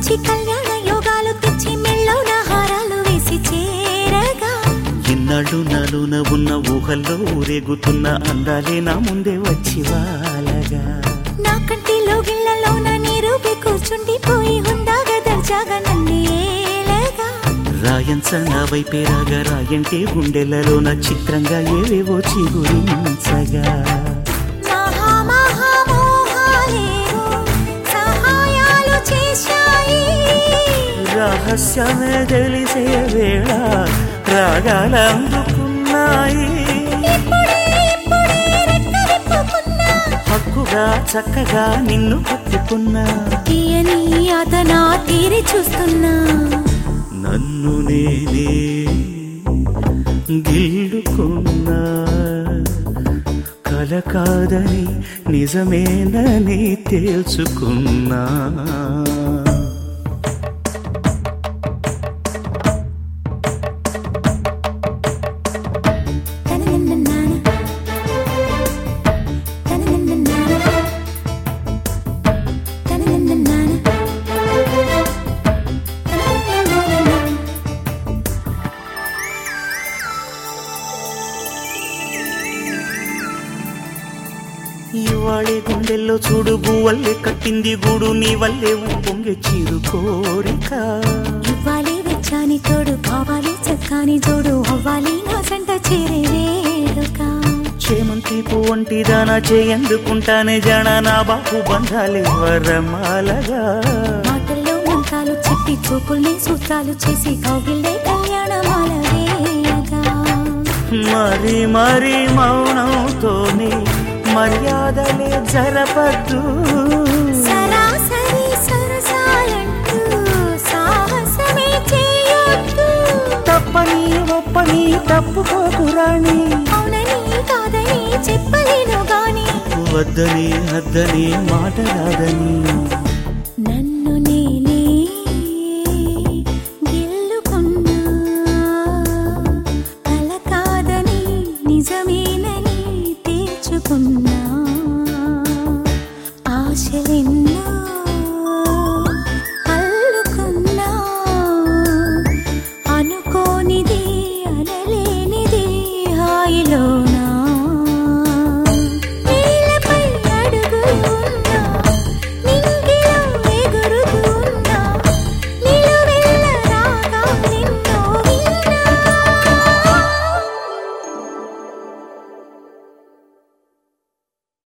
వచ్చి కళ్యాణ యోగాలు తెచ్చి మెళ్ళోన హారాలు వేసి చేరగా ఇన్నాళ్ళు నాలోన ఉన్న ఊహల్లో ఊరేగుతున్న అందాలే నా ముందే వచ్చి వాలగా నా కంటిలో గిళ్ళలోన నీరూపి కూర్చుండిపోయి హుందాగా దర్జాగా నన్ను ఏలగా రాయంచ నా వైపే రాగా రాయంటే గుండెలలోన చిత్రంగా ఏవేవో చిగురించగా మహా మహా మోహాలేవో సహాయాలు చేశాయి రహస్యమే తెలిసే వేళ రాగాలందుకున్నాయి ఇప్పుడే ఇప్పుడే రెక్కవిప్పుకున్నా హక్కుగా చక్కగా నిన్ను పట్టుకున్నా తీయని అతనా తీరి చూస్తున్నా నన్ను నేనే గిల్లుకున్నా కల కాదని నిజమేనని తేల్చుకున్నా తననన్ననాన. తననన్ననాన. తననన్ననాన. తననన్ననాన. ఇవాళే గుండెల్లో చూడు గువల్లే కట్టింది గూడు నీ వల్లే పొంగే చిరు కోరిక ఇవ్వాలి వెచ్చాని తోడు కావాలి చక్కాని జోడు అవ్వాలి నా సంట చేరే వేడుక చేమంతి పువ్వంటి దానా చేయందుకుంటానే జాణ నా బాపు బంధాలే వరమాలగా మాటల్లో మంత్రాలు చెప్పి చూపుల్ని సూత్రాలు చేసి కౌగిల్లే కళ్యాణమాల వేయగా మరి మరి మౌనంతోనే మర్యాదలే జరపద్దు సరాసరి సరసాలంటూ సాహసమే చేయొద్దు తప్పని ఒప్పని తప్పుకోకురాణి అవునని కాదని చెప్పలేను గాని వద్దని వద్దని మాట రాదని